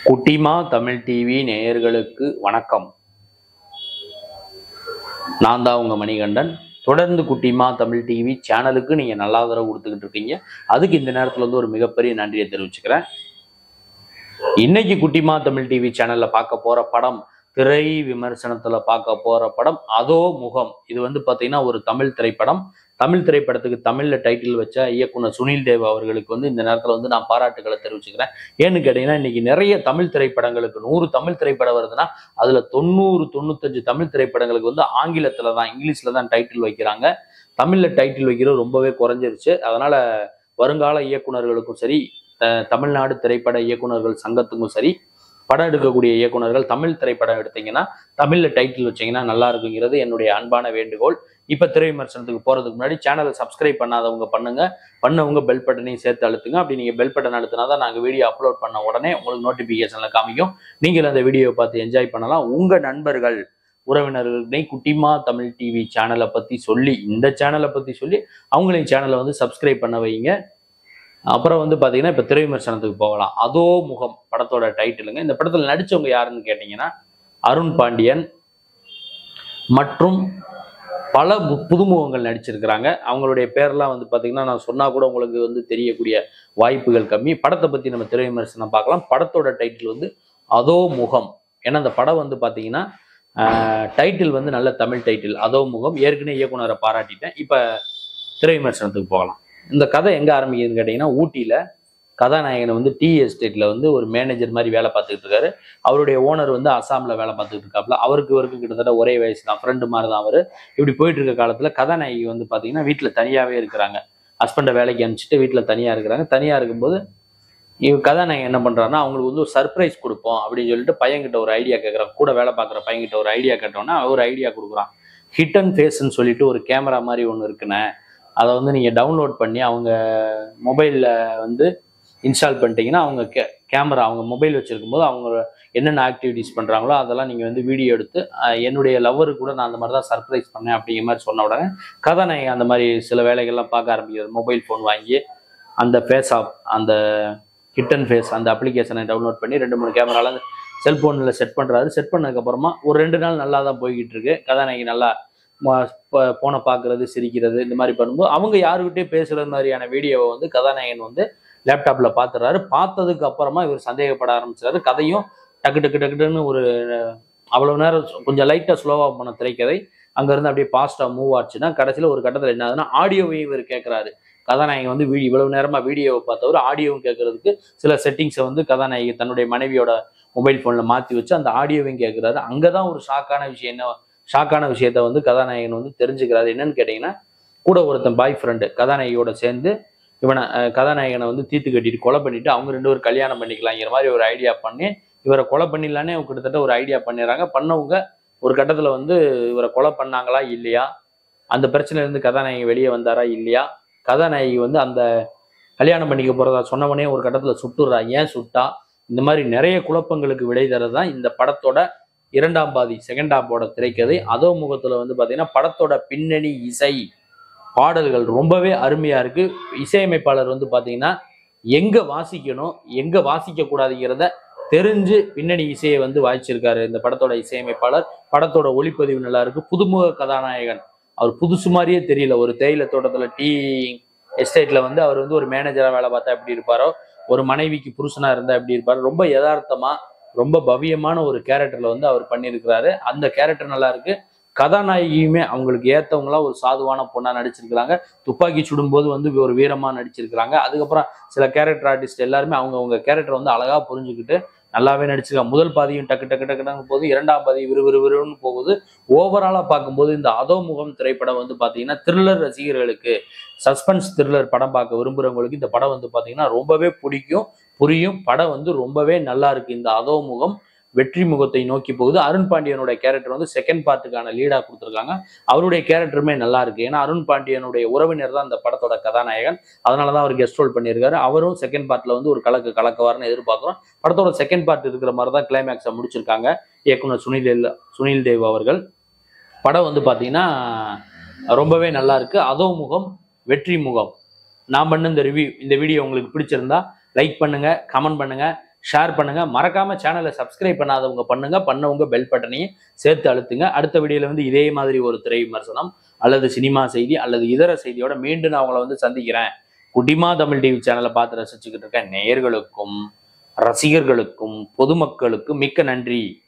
குட்டிமா தமிழ் டிவி நேயர்களுக்கு வணக்கம் நான் தான் உங்க மணிகண்டன் தொடர்ந்து குட்டிமா தமிழ் டிவி சேனலுக்கு நீங்க நல்ல ஆதரவு கொடுத்துக்கிட்டு இருக்கீங்க அதுக்கு இந்த நேரத்துல வந்து ஒரு மிகப்பெரிய நன்றியை தெரிவிச்சுக்கிறேன் இன்னைக்கு குட்டிமா தமிழ் டிவி சேனல்ல பார்க்க போற படம் திரை விமர்சனத்துல பார்க்க போற படம் அதோ முகம் இது வந்து பாத்தீங்கன்னா ஒரு தமிழ் திரைப்படம் தமிழ் திரைப்படத்துக்கு தமிழ்ல டைட்டில் வச்ச இயக்குனர் சுனில் தேவ் அவர்களுக்கு வந்து இந்த நேரத்துல வந்து நான் பாராட்டுகளை தெரிவிச்சுக்கிறேன் ஏன்னு கேட்டீங்கன்னா இன்னைக்கு நிறைய தமிழ் திரைப்படங்களுக்கு நூறு தமிழ் திரைப்படம் வருதுன்னா அதுல தொண்ணூறு தொண்ணூத்தஞ்சு தமிழ் திரைப்படங்களுக்கு வந்து ஆங்கிலத்துல தான் இங்கிலீஷ்ல தான் டைட்டில் வைக்கிறாங்க தமிழ்ல டைட்டில் வைக்கிறது ரொம்பவே குறைஞ்சிருச்சு அதனால வருங்கால இயக்குனர்களுக்கும் சரி த- தமிழ்நாடு திரைப்பட இயக்குனர்கள் சங்கத்துக்கும் சரி படம் எடுக்கக்கூடிய இயக்குனர்கள் தமிழ் திரைப்படம் எடுத்தீங்கன்னா தமிழ்ல டைட்டில் வச்சீங்கன்னா நல்லா இருக்குங்கிறது என்னுடைய அன்பான வேண்டுகோள் இப்ப திரை விமர்சனத்துக்கு போறதுக்கு முன்னாடி சேனலை சப்ஸ்கிரைப் பண்ணாதவங்க பண்ணுங்க பண்ணவங்க பெல் பட்டனையும் சேர்த்து அழுத்துங்க அப்படி நீங்க பெல் பட்டன் அழுத்தினா தான் நாங்க வீடியோ அப்லோட் பண்ண உடனே உங்களுக்கு நோட்டிபிகேஷன்ல காமிக்கும் நீங்கள் அந்த வீடியோவை பார்த்து என்ஜாய் பண்ணலாம் உங்க நண்பர்கள் உறவினர்களை குட்டிமா தமிழ் டிவி சேனலை பத்தி சொல்லி இந்த சேனலை பத்தி சொல்லி அவங்களையும் சேனலை வந்து சப்ஸ்கிரைப் பண்ண வைங்க அப்புறம் வந்து பாத்தீங்கன்னா இப்ப திரை விமர்சனத்துக்கு போகலாம் அதோ முகம் படத்தோட டைட்டிலுங்க இந்த படத்துல நடிச்சவங்க யாருன்னு கேட்டீங்கன்னா அருண் பாண்டியன் மற்றும் பல மு- புதுமுகங்கள் நடிச்சிருக்கிறாங்க அவங்களுடைய பேர்லாம் வந்து பாத்தீங்கன்னா நான் சொன்னா கூட உங்களுக்கு வந்து தெரியக்கூடிய வாய்ப்புகள் கம்மி படத்தை பத்தி நம்ம திரை விமர்சனம் பார்க்கலாம் படத்தோட டைட்டில் வந்து அதோ முகம் ஏன்னா அந்த படம் வந்து பாத்தீங்கன்னா டைட்டில் வந்து நல்ல தமிழ் டைட்டில் அதோ முகம் ஏற்கனவே இயக்குனரை பாராட்டிட்டேன் இப்ப திரை விமர்சனத்துக்கு போகலாம் இந்த கதை எங்க ஆரம்பிக்குதுன்னு கேட்டீங்கன்னா ஊட்டியில கதாநாயகன் வந்து டீ எஸ்டேட்ல வந்து ஒரு மேனேஜர் மாதிரி வேலை பார்த்துக்கிட்டு இருக்காரு அவருடைய ஓனர் வந்து அசாம்ல வேலை பார்த்துக்கிட்டு இருக்காப்புல அவருக்கு இவருக்கு கிட்டத்தட்ட ஒரே வயசு தான் ஃப்ரெண்டு மாதிரி தான் அவரு இப்படி போயிட்டு இருக்க காலத்துல கதாநாயகி வந்து பாத்தீங்கன்னா வீட்டுல தனியாவே இருக்கிறாங்க ஹஸ்பண்டை வேலைக்கு அனுப்பிச்சிட்டு வீட்டுல தனியா இருக்கிறாங்க தனியா இருக்கும்போது இவ கதாநாயகன் என்ன பண்றாருன்னா அவங்களுக்கு வந்து ஒரு சர்ப்ரைஸ் கொடுப்போம் அப்படின்னு சொல்லிட்டு பையன்கிட்ட ஒரு ஐடியா கேட்குறான் கூட வேலை பார்க்குற பையன்கிட்ட ஒரு ஐடியா கேட்டோன்னா ஒரு ஐடியா கொடுக்குறான் ஹிட் அண்ட் ஃபேஸ்ன்னு சொல்லிட்டு ஒரு கேமரா மாதிரி ஒன்று இருக்குண்ணே அதை வந்து நீங்கள் டவுன்லோட் பண்ணி அவங்க மொபைலில் வந்து இன்ஸ்டால் பண்ணிட்டீங்கன்னா அவங்க கே கேமரா அவங்க மொபைல் வச்சிருக்கும் போது அவங்க என்னென்ன ஆக்டிவிட்டீஸ் பண்ணுறாங்களோ அதெல்லாம் நீங்கள் வந்து வீடியோ எடுத்து அஹ், என்னுடைய லவ்வருக்கு கூட நான் அந்த மாதிரி தான் சர்ப்ரைஸ் பண்ணேன் அப்படிங்கிற மாதிரி சொன்ன உடனே கதாநாயகன் அந்த மாதிரி சில வேலைகள்லாம் பார்க்க ஆரம்பிக்கிறது மொபைல் ஃபோன் வாங்கி அந்த ஃபேஸ் ஆப் அந்த ஹிட் அண்ட் ஃபேஸ் அந்த அப்ளிகேஷனை டவுன்லோட் பண்ணி ரெண்டு மூணு கேமரால செல்போனில் செட் பண்ணுறாரு செட் பண்ணதுக்கப்புறமா ஒரு ரெண்டு நாள் நல்லா தான் போய்கிட்டு இருக்கு கதாநாயகி நல்லா ஃபோனை பார்க்கறது சிரிக்கிறது இந்த மாதிரி பண்ணும்போது அவங்க யாருக்கிட்டே பேசுறது மாதிரியான வீடியோவை வந்து கதாநாயகன் வந்து லேப்டாப்ல பார்த்துறாரு பார்த்ததுக்கு அப்புறமா இவர் சந்தேகப்பட ஆரம்பிச்சாரு கதையும் டக்கு டக்கு டக்குன்னு ஒரு அவ்வளவு நேரம் கொஞ்சம் லைட்டா ஸ்லோவா போன திரைக்கதை அங்கிருந்து அப்படியே பாஸ்டா மூவ் ஆச்சுன்னா கடைசியில ஒரு கட்டத்துல என்ன ஆகுதுன்னா ஆடியோவையும் இவர் கேட்கறாரு கதாநாயகன் வந்து வீடியோ இவ்வளவு நேரமா வீடியோவை பார்த்தவர் ஆடியோவும் கேட்கறதுக்கு சில செட்டிங்ஸை வந்து கதாநாயகி தன்னுடைய மனைவியோட மொபைல் ஃபோன்ல மாத்தி வச்சு அந்த ஆடியோவையும் கேட்கிறாரு அங்கதான் ஒரு ஷாக்கான விஷயம் என்ன ஷாக்கான விஷயத்த வந்து கதாநாயகன் வந்து தெரிஞ்சுக்கிறாரு என்னன்னு கேட்டீங்கன்னா கூட ஒருத்தன் பாய் ஃப்ரெண்டு கதாநாயகியோட சேர்ந்து இவனை அஹ், கதாநாயகனை வந்து தீத்து கட்டிட்டு கொலை பண்ணிட்டு அவங்க ரெண்டு பேரும் கல்யாணம் பண்ணிக்கலாங்கிற மாதிரி ஒரு ஐடியா பண்ணி இவரை கொலை பண்ணிடலானே கிட்டத்தட்ட ஒரு ஐடியா பண்ணிடுறாங்க பண்ணவங்க ஒரு கட்டத்துல வந்து இவரை கொலை பண்ணாங்களா இல்லையா அந்த பிரச்சனையில இருந்து கதாநாயகி வெளியே வந்தாரா இல்லையா கதாநாயகி வந்து அந்த கல்யாணம் பண்ணிக்க போறதா சொன்னவனே ஒரு கட்டத்துல சுட்டுறா ஏன் சுட்டா இந்த மாதிரி நிறைய குழப்பங்களுக்கு விடை தரதான் இந்த படத்தோட இரண்டாம் பாதி செகண்ட் ஹாஃபோட திரைக்கதை அதோ முகத்துல வந்து பாத்தீங்கன்னா படத்தோட பின்னணி இசை பாடல்கள் ரொம்பவே அருமையா இருக்கு இசையமைப்பாளர் வந்து பாத்தீங்கன்னா எங்க வாசிக்கணும் எங்க வாசிக்க கூடாதுங்கிறத தெரிஞ்சு பின்னணி இசையை வந்து வாய்ச்சிருக்காரு இந்த படத்தோட இசையமைப்பாளர் படத்தோட ஒளிப்பதிவு நல்லா இருக்கு புதுமுக கதாநாயகன் அவர் புதுசு மாதிரியே தெரியல ஒரு தேயிலை தோட்டத்துல டீ எஸ்டேட்ல வந்து அவர் வந்து ஒரு மேனேஜரா வேலை பார்த்தா எப்படி இருப்பாரோ ஒரு மனைவிக்கு புருஷனா இருந்தா எப்படி இருப்பாரு ரொம்ப யதார்த்தமா ரொம்ப பவ்யமான ஒரு கேரக்டர்ல வந்து அவர் பண்ணியிருக்கிறாரு அந்த கேரக்டர் நல்லா இருக்கு கதாநாயகியுமே அவங்களுக்கு ஏத்தவங்களா ஒரு சாதுவான பொண்ணா நடிச்சிருக்கிறாங்க துப்பாக்கி சுடும்போது வந்து ஒரு வீரமா நடிச்சிருக்கிறாங்க அதுக்கப்புறம் சில கேரக்டர் ஆர்டிஸ்ட் எல்லாருமே அவங்க அவங்க கேரக்டர் வந்து அழகா புரிஞ்சுக்கிட்டு நல்லாவே நடிச்சிருக்காங்க முதல் பாதியும் டக்கு டக்கு டக்குன்னு போகுது இரண்டாம் பாதி விறு விறு விறுன்னு போகுது ஓவராலா பார்க்கும்போது இந்த அதோமுகம் திரைப்படம் வந்து பாத்தீங்கன்னா த்ரில்லர் ரசிகர்களுக்கு சஸ்பென்ஸ் த்ரில்லர் படம் பார்க்க விரும்புறவங்களுக்கு இந்த படம் வந்து பாத்தீங்கன்னா ரொம்பவே பிடிக்கும் புரியும் படம் வந்து ரொம்பவே நல்லா இருக்கு இந்த அதோமுகம் வெற்றி முகத்தை நோக்கி போகுது அருண் பாண்டியனோட கேரக்டர் வந்து செகண்ட் பார்ட்டுக்கான லீடா கொடுத்துருக்காங்க அவருடைய கேரக்டருமே நல்லா இருக்கு ஏன்னா அருண் பாண்டியனுடைய உறவினர் தான் அந்த படத்தோட கதாநாயகன் அதனாலதான் அவர் கெஸ்ட் ரோல் பண்ணியிருக்காரு அவரும் செகண்ட் பார்ட்ல வந்து ஒரு கலக்கு கலக்குவார்னு எதிர்பார்க்கிறோம் படத்தோட செகண்ட் பார்ட் இருக்கிற மாதிரி தான் கிளைமேக்ஸை முடிச்சிருக்காங்க இயக்குனர் சுனில் தேவ் சுனில் தேவ் அவர்கள் படம் வந்து பார்த்தீங்கன்னா ரொம்பவே நல்லா இருக்கு அதோ முகம் வெற்றி முகம் நான் பண்ண இந்த ரிவ்யூ இந்த வீடியோ உங்களுக்கு பிடிச்சிருந்தா லைக் பண்ணுங்க கமெண்ட் பண்ணுங்க ஷேர் பண்ணுங்க மறக்காம சேனலை சப்ஸ்கிரைப் பண்ணாதவங்க பண்ணுங்க பண்ணவங்க பெல் பட்டனையும் சேர்த்து அழுத்துங்க அடுத்த வீடியோல வந்து இதே மாதிரி ஒரு திரை விமர்சனம் அல்லது சினிமா செய்தி அல்லது இதர செய்தியோட மீண்டும் நான் உங்களை வந்து சந்திக்கிறேன் குட்டிமா தமிழ் டிவி சேனலை பார்த்து ரசிச்சுக்கிட்டு இருக்க நேயர்களுக்கும் ரசிகர்களுக்கும் பொதுமக்களுக்கும் மிக்க நன்றி